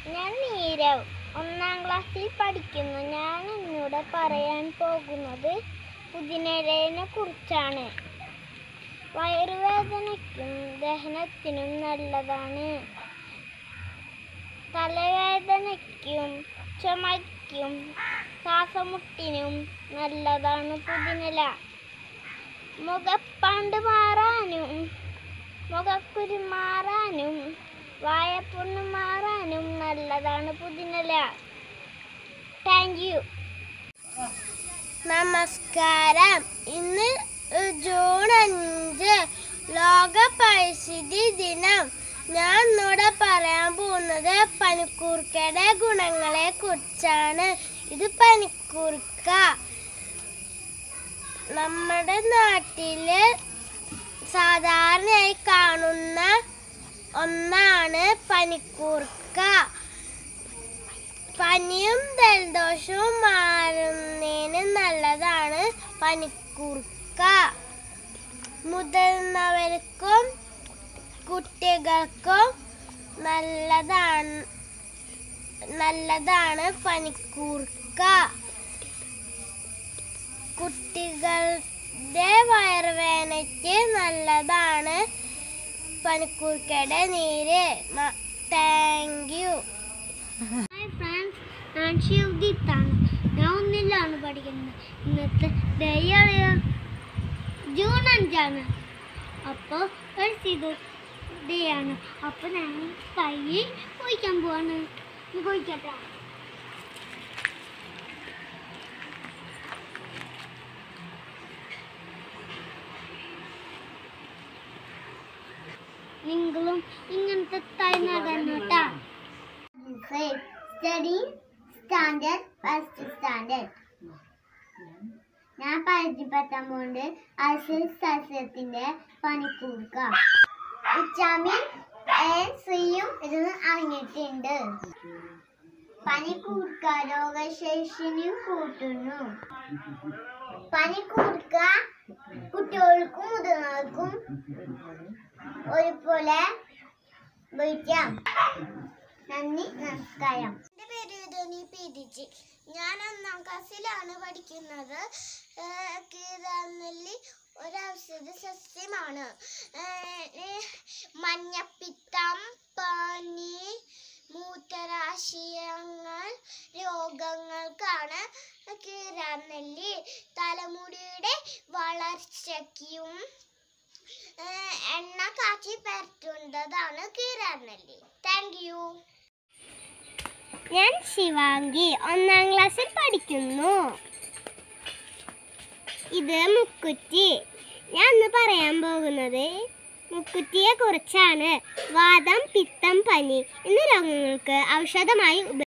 ഞാൻ നീരവ് ഒന്നാം ക്ലാസ്സിൽ പഠിക്കുന്നു ഞാൻ ഇന്നിവിടെ പറയാൻ പോകുന്നത് പുതിനയിലയെ കുറിച്ചാണ് വയറുവേദനയ്ക്കും ദഹനത്തിനും നല്ലതാണ് തലവേദനയ്ക്കും ചുമയ്ക്കും ശ്വാസമുട്ടിനും നല്ലതാണ് പുതിനില മുഖപ്പാണ്ട് മാറാനും മുഖക്കുരു മാറാനും വായപ്പുണ്ണ് മാറാനും നല്ലതാണ് പുതിനില താങ്ക് യു നമസ്കാരം ഇന്ന് ജൂൺ അഞ്ച് ലോക പരിസ്ഥിതി ദിനം ഞാൻ ഇന്നിവിടെ പറയാൻ പോകുന്നത് പനിക്കൂർക്കയുടെ ഗുണങ്ങളെ കുറിച്ചാണ് ഇത് പനിക്കൂർക്ക നമ്മുടെ നാട്ടില് സാധാരണയായി കാണുന്ന ഒന്നാണ് പനിക്കൂർക്ക പനിയും ജലദോഷവും മാറുന്നതിന് നല്ലതാണ് പനിക്കൂർക്ക മുതിർന്നവർക്കും കുട്ടികൾക്കും നല്ലതാണ് നല്ലതാണ് പനിക്കൂർക്ക കുട്ടികളുടെ വയറുവേദനയ്ക്ക് നല്ലതാണ് പനിക്കൂർക്കയുടെ നീര് താങ്ക് യു ഹായ് ഫ്രണ്ട്സ് ഞാൻ ശിവജിത്താണ് ഞാൻ ഒന്നിലാണ് പഠിക്കുന്നത് ഇന്നത്തെ ഡേയാണ് ജൂൺ അഞ്ചാണ് അപ്പോൾ ഒരു ഡേയാണ് അപ്പോൾ ഞാൻ കൈ കുഴിക്കാൻ പോവാണ് കുഴിക്കട്ടെ നിങ്ങളും ഇങ്ങനത്തെ തൈ നടണം കേട്ടാ സ്റ്റഡി സ്റ്റാൻഡേർഡ് ഫസ്റ്റ് സ്റ്റാൻഡേർഡ് ഞാൻ പരിചയപ്പെട്ടാൻ പോകുന്നത് അൽസൽ സസ്യത്തിന്റെ പനിക്കൂർക്ക വിറ്റാമിൻ എ സിയും ഇതിന് അടങ്ങിയിട്ടുണ്ട് പനിക്കൂർക്ക രോഗശേഷിനും കൂട്ടുന്നു പനിക്കൂർക്ക കുട്ടികൾക്കും മുതിർന്നവർക്കും ഒരുപോലെ ഉപയോഗിക്കാം നന്ദി നമസ്കാരം എൻ്റെ പേര് ധോനി പി ദിജി ഞാൻ ഒന്നാം ക്ലാസ്സിലാണ് പഠിക്കുന്നത് ഏഹ് കീറാനെല്ലി ഒരു ഔഷധ സസ്യമാണ് ഏഹ് മഞ്ഞപ്പിത്തം പനി മൂത്രരാശയങ്ങൾ രോഗങ്ങൾക്കാണ് കീറാനെല്ലി തലമുടിയുടെ വളർച്ചയ്ക്കും ഏഹ് എണ്ണ കാച്ചി പരത്തുന്നതാണ് കീറാനെല്ലി താങ്ക് യു ഞാൻ ശിവാംഗി ഒന്നാം ക്ലാസ്സിൽ പഠിക്കുന്നു ഇത് മുക്കുറ്റി ഞാൻ ഇന്ന് പറയാൻ പോകുന്നത് മുക്കുറ്റിയെ കുറിച്ചാണ് വാദം പിത്തം പനി എന്നീ രോഗങ്ങൾക്ക് ഔഷധമായി ഉപ